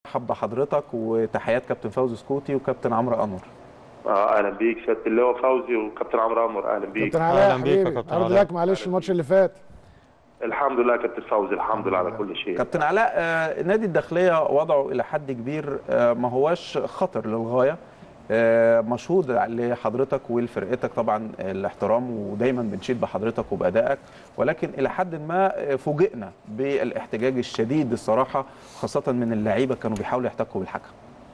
برحب بحضرتك وتحيات كابتن فوزي سكوتي وكابتن عمرو انور اه اهلا بيك سياده اللواء فوزي وكابتن عمرو انور اهلا بيك كابتن علاء أهلا بيك يا حبيبي كابتن ارض علاء. لك معلش الماتش اللي فات الحمد لله يا كابتن فوزي الحمد لله على كل شيء كابتن علاء آه، نادي الداخليه وضعه الى حد كبير آه، ما هواش خطر للغايه آه، مشهود لحضرتك ولفرقتك طبعا الاحترام ودايما بنشيد بحضرتك وبادائك ولكن الى حد ما آه، فوجئنا بالاحتجاج الشديد الصراحه خاصه من اللعيبه كانوا بيحاولوا يحتكوا بالحكم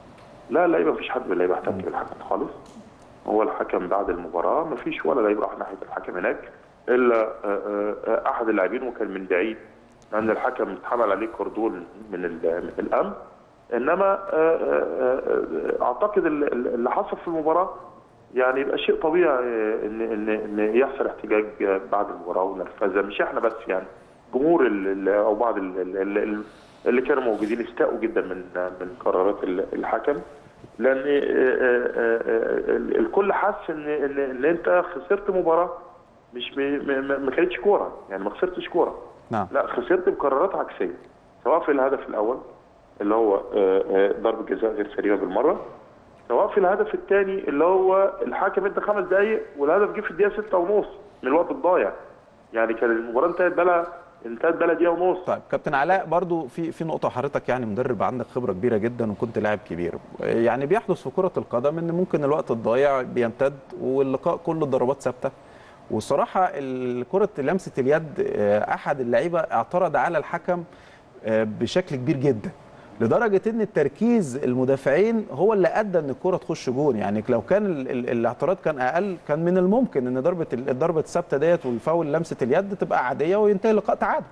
لا اللعيبه مفيش حد من اللعيبه احتك بالحكم خالص هو الحكم بعد المباراه مفيش ولا لعيب راح ناحيه الحكم هناك الا آه، آه، احد اللاعبين وكان من بعيد لان الحكم اتحمل عليه كردون من ال- من الامن انما آه، آه، آه، اعتقد ال- ال- اللي حصل في المباراه يعني يبقى شيء طبيعي آه، ان ان ان يحصل احتجاج آه، بعد المباراه ونرفزه مش احنا بس يعني جمهور ال- ال- او بعض ال- ال- ال- ال- اللي كانوا موجودين استاءوا جدا من من قرارات ال- الحكم لان آه، آه، آه، ال- الكل حس ان ان ان انت خسرت مباراه مش م- م- م- ما كانتش كوره يعني ما خسرتش كوره نعم لا خسرت بقرارات عكسيه سواء في الهدف الاول اللي هو آه، آه، ضربه جزاء غير سليمه بالمره سواء في الهدف الثاني اللي هو الحكم ادى خمس دقائق والهدف جه في الدقيقه ستة ونص من الوقت الضايع يعني كان المباراه انتهت بلا انتهت بلا دقيقه ونص طيب كابتن علاء برضو في في نقطه حضرتك يعني مدرب عندك خبره كبيره جدا وكنت لاعب كبير يعني بيحدث في كره القدم ان ممكن الوقت الضايع بيمتد واللقاء كله ضربات ثابته والصراحه ال- كره لمسه اليد آه، احد اللعيبه اعترض على الحكم آه، بشكل كبير جدا لدرجه ان التركيز المدافعين هو اللي ادى ان الكره تخش جون يعني لو كان ال ال الاعتراض كان اقل كان من الممكن ان ضربه ال- الضربه الثابته ديت والفاول لمسه اليد تبقى عاديه وينتهي اللقاء تعادل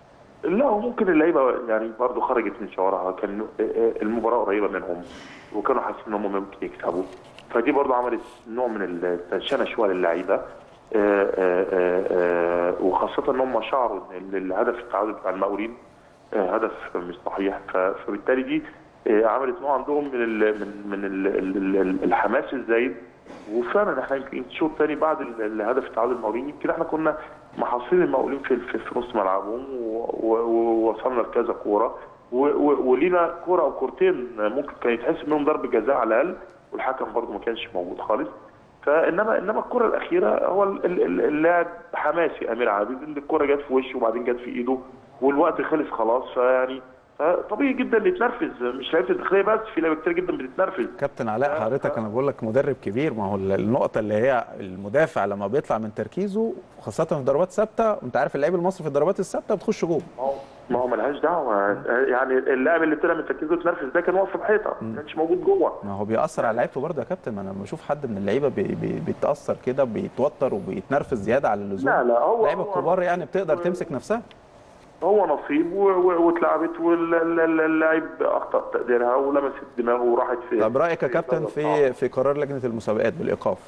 لا وممكن اللعيبه يعني برضه خرجت من شعورها كان المباراه قريبه منهم وكانوا حاسين ان هم ممكن يكسبوا فدي برضه عملت نوع من التنشنه شويه للعيبه آه، آه، آه، آه، وخاصه ان هم شعروا ان الهدف التعادل بتاع المقاولين آه، هدف مش صحيح ف- فبالتالي دي آه، عملت نوع عندهم من ال من من ال ال ال الحماس الزايد وفعلا احنا يمكن الشوط الثاني بعد ال- الهدف التعادل المقاولين يمكن احنا كنا محاصرين المقاولين في في, في نص ملعبهم و- و- ووصلنا لكذا كوره و- و- ولينا كوره او كورتين ممكن كان يتحسب منهم ضربه جزاء على الاقل والحكم برضه ما كانش موجود خالص فانما انما الكره الاخيره هو ال- ال- ال- اللاعب حماسي امير عابد ان الكره جت في وشه وبعدين جت في ايده والوقت خلص خلاص فيعني طبيعي جدا اللي يتنرفز مش لعيبه الداخليه بس في لعيبه كتير جدا بتتنرفز كابتن علاء حضرتك انا بقول لك مدرب كبير ما هو النقطه اللي هي المدافع لما بيطلع من تركيزه خاصه في ضربات ثابته انت عارف اللعيب المصري في الضربات الثابته بتخش جول ما هو ما هو ملهاش دعوه يعني اللاعب اللي طلع من تركيزه اتنرفز ده كان واقف في الحيطه ما كانش موجود جوه ما هو بيأثر على لعيبته برضه يا كابتن ما انا لما بشوف حد من اللعيبه بي بي بيتأثر كده بيتوتر وبيتنرفز زياده على اللزوم لا لا هو اللعيبه هو الكبار يعني بتقدر تمسك نفسها هو نصيب و- و- واتلعبت واللاعب اخطا تقديرها ولمست دماغه وراحت في طب رايك يا كابتن في في قرار لجنه المسابقات بالايقاف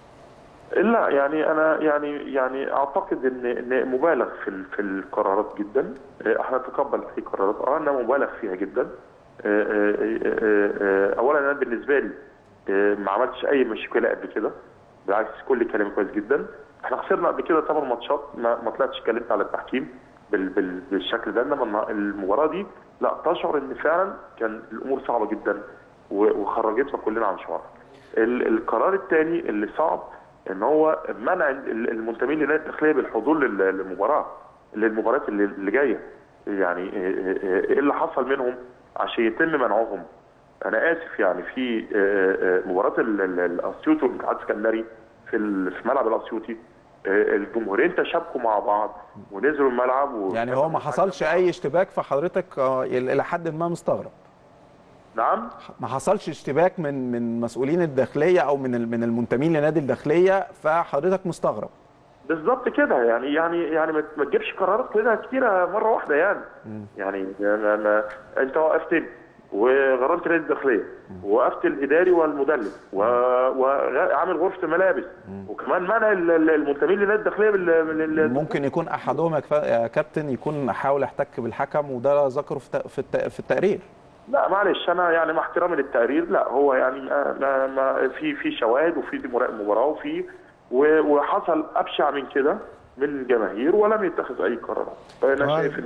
لا يعني انا يعني يعني اعتقد ان ان مبالغ في ال- في القرارات جدا آه، احنا نتقبل اي قرارات اه انها مبالغ فيها جدا آه، آه، آه، آه، اولا انا بالنسبه لي آه، ما عملتش اي مشكله قبل كده بالعكس كل كلام كويس جدا احنا خسرنا قبل كده ثمان ماتشات ما, ما طلعتش اتكلمت على التحكيم بال بال بالشكل ده انما النا- المباراه دي لا تشعر ان فعلا كان الامور صعبه جدا و- وخرجتنا كلنا عن شعور ال- القرار الثاني اللي صعب ان هو منع ال- المنتمين للنادي الداخليه بالحضور لل- للمباراه للمباريات اللي اللي جايه يعني إيه- إيه- ايه اللي حصل منهم عشان يتم منعهم انا اسف يعني في آه، آه، مباراه ال- ال- الاسيوطي والاتحاد السكندري في ال- في ملعب الاسيوطي آه، الجمهورين تشابكوا مع بعض ونزلوا الملعب و... يعني هو ما حصلش اي اشتباك فحضرتك آه، الى حد ما مستغرب نعم ما حصلش اشتباك من من مسؤولين الداخليه او من ال- من المنتمين لنادي الداخليه فحضرتك مستغرب بالظبط كده يعني يعني يعني ما ما تجيبش قرارات كده كتيره مره واحده يعني يعني أنا أنا انت وقفتني وغرمت نادي الداخليه ووقفت الاداري والمدلل و- وعامل غرفه ملابس وكمان منع ال- ال- المنتمين لنادي الداخليه بال بال- ممكن يكون احدهم يا كفا- يا كابتن يكون حاول يحتك بالحكم وده ذكره في ت- في الت- في التقرير لا معلش انا يعني مع احترامي للتقرير لا هو يعني ما ما ما في في شواهد وفي دي مراقب مباراه وفي و- وحصل ابشع من كده من الجماهير ولم يتخذ اي قرارات فانا طيب. شايف ان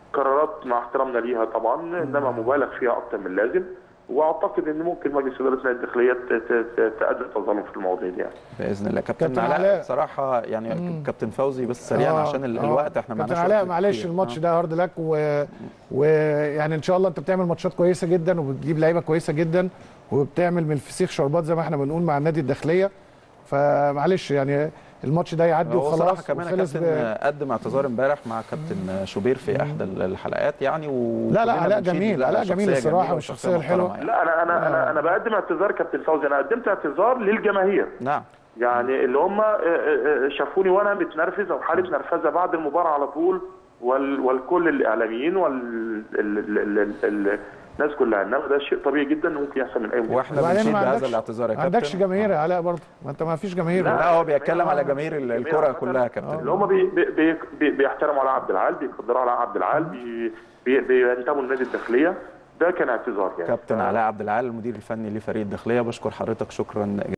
قرارات مع احترامنا ليها طبعا انما مبالغ فيها اكتر من اللازم واعتقد ان ممكن مجلس اداره النادي الداخليه ت- ت- ت- تأدي تظلم في المواضيع دي يعني. باذن الله كابتن, كابتن علاء علاء. صراحه يعني كابتن فوزي بس سريعا آه، عشان ال- آه. الوقت احنا كابتن معناش علاء وقت معلش كتير. الماتش آه. ده هارد لك و... ويعني ان شاء الله انت بتعمل ماتشات كويسه جدا وبتجيب لعيبه كويسه جدا وبتعمل من الفسيخ شربات زي ما احنا بنقول مع النادي الداخليه فمعلش يعني الماتش ده يعدي هو صراحه وخلاص كمان يا وخلص كابتن ب... قدم اعتذار امبارح مع كابتن شوبير في احدى الحلقات يعني و لا لا كلنا علاء بنشيد- جميل لا، علاء شخصية جميل الصراحه جميلة والشخصيه وشخصية الحلوه محترمة يعني. لا انا انا انا انا بقدم اعتذار كابتن فوزي انا قدمت اعتذار للجماهير نعم يعني اللي هم شافوني وانا متنرفز او حاله نرفزه بعد المباراه على طول وال والكل الاعلاميين والناس كلها انما ده شيء طبيعي جدا ممكن يحصل من اي مباراه واحنا وبعدين بنشيد ما بهذا عندكش الاعتذار يا ما كابتن عندكش جماهير يا علاء برضه ما انت ما فيش جماهير لا. لا هو بيتكلم على جماهير ال- الكره كلها يا كابتن اللي هم بي بي بي بيحترموا علاء عبد العال بيقدروا علاء عبد العال بي بي بينتموا للنادي الداخليه ده كان اعتذار يعني كابتن علاء عبد العال المدير الفني لفريق الداخليه بشكر حضرتك شكرا